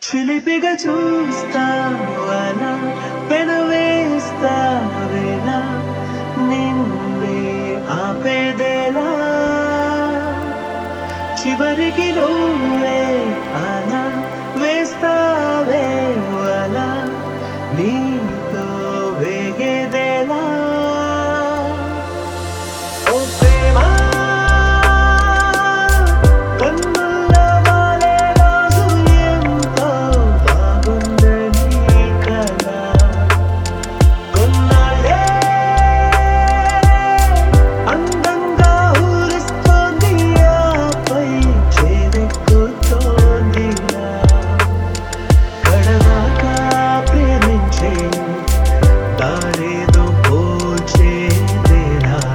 చిలిపిగా చూస్తావనా పెనవేస్తావేనా నిన్నే ఆపేదేలా చివరికి నువ్వే అలా వేస్తావే అలా నీతో వేగేదేలా ఓ ప్రేమ కన్నుల్లో వాలే రోజు ఎంతో బాగుందని కదా కొన్నాళ్ళే అందంగా ఊరిస్తోంది ఆపై చేరెక్కుతోందిలా కడదాకా ప్రేమించే దారేదో పోల్చేదేలా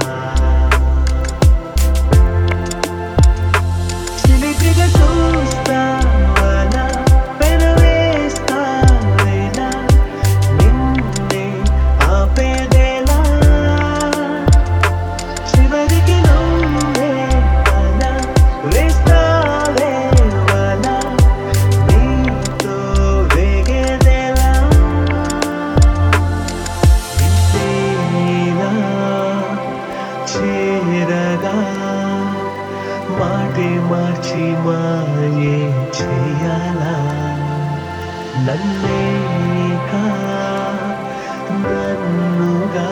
చిలిపిగా చూస్తావనా పెనవేస్తావేనా నిన్నే ఆపేదేలా చివరికి నువ్వే అలా వేస్తావే అలా నీతో వేగేదేలా ఇంతేనా చేరగా మాటే మార్చి మాయే చేయాలా నన్నేక నన్నుగా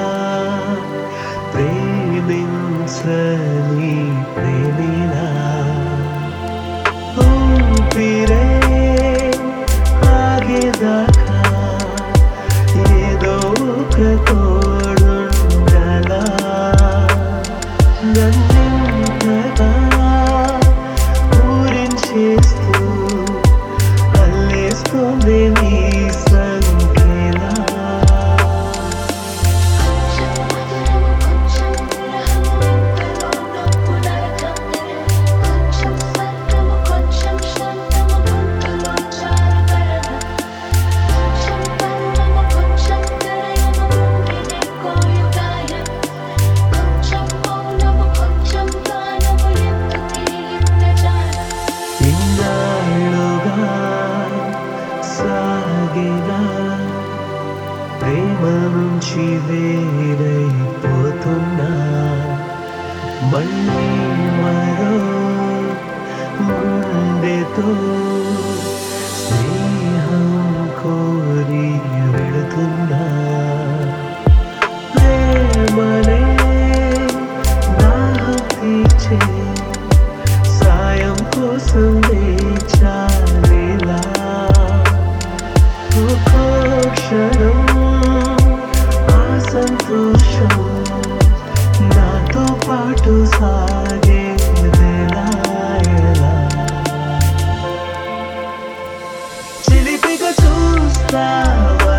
ప్రేమించని ప్రేమిలా ఊపిరే ఆగేదాకా ఏదో ఒక తోడుండలా నన్నింతగా ఊరించేస్తూ అల్లేస్తుంది నీ సంఖ్యలా కొంచెం మధురము కొంచెం విరహము ఇంతలో నవ్వు నరకం కొంచెం స్వర్గము కొంచెం శాంతము గొంతులో చారుగరణ కొంచెం పర్వము కొంచెం ప్రళయము గుండెనే కోయుగాయం కొంచెం మౌనము కొంచెం గానము ఎందుకీ ఇంద్రజాలం ఇన్నాళ్ళుగా సాగిన ప్రేమ నుంచి వేరైపోతున్నా మళ్ళీ మరో గుండెతో స్నేహం కోరి వెళుతున్నా ప్రేమనే దాహం తీర్చే సాయం కోసం వేచాలిలా ఒక్కో క్షణం ఆ సంతోషం నాతో పాటు సాగేదెలా ఎలా చిలిపిగా చూస్తావా